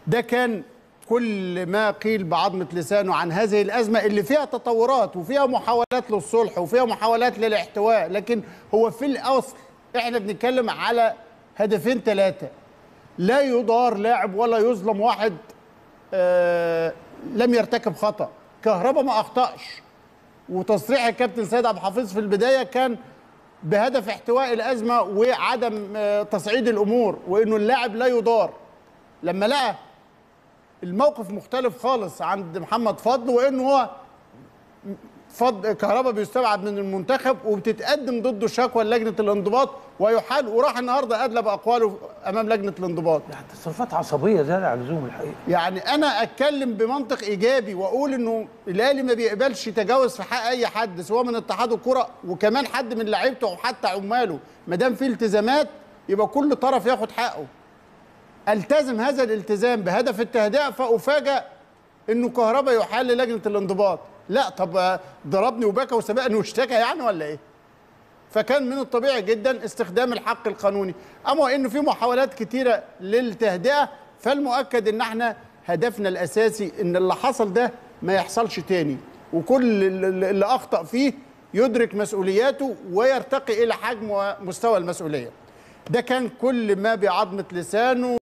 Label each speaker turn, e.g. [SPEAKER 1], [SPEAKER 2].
[SPEAKER 1] ده كان كل ما قيل بعظمة لسانه عن هذه الأزمة اللي فيها تطورات وفيها محاولات للصلح وفيها محاولات للاحتواء لكن هو في الأصل احنا بنتكلم على هدفين ثلاثة لا يضار لاعب ولا يظلم واحد آه لم يرتكب خطأ كهربا ما أخطأش وتصريح الكابتن سيد عبد الحفيظ في البداية كان بهدف احتواء الأزمة وعدم آه تصعيد الأمور وإنه اللاعب لا يضار لما لقى الموقف مختلف خالص عند محمد فضل وانه هو فضل كهربا بيستبعد من المنتخب وبتتقدم ضده شكوى لجنه الانضباط ويحال وراح النهارده ادلى باقواله امام لجنه الانضباط
[SPEAKER 2] يعني تصرفات عصبيه زياده عن اللزوم الحقيقه
[SPEAKER 1] يعني انا اتكلم بمنطق ايجابي واقول انه الاهلي ما بيقبلش تجاوز في حق اي حد سواء من اتحاد الكره وكمان حد من لعيبته او حتى عماله ما دام في التزامات يبقى كل طرف ياخد حقه التزم هذا الالتزام بهدف التهدئه فافاجئ انه كهربا يحال للجنه الانضباط لا طب ضربني وبكى وسبقني واشتكى يعني ولا ايه فكان من الطبيعي جدا استخدام الحق القانوني اما انه في محاولات كتيره للتهدئه فالمؤكد ان احنا هدفنا الاساسي ان اللي حصل ده ما يحصلش تاني وكل اللي اخطا فيه يدرك مسؤولياته ويرتقي الى حجم ومستوى المسؤوليه ده كان كل ما بعظمه لسانه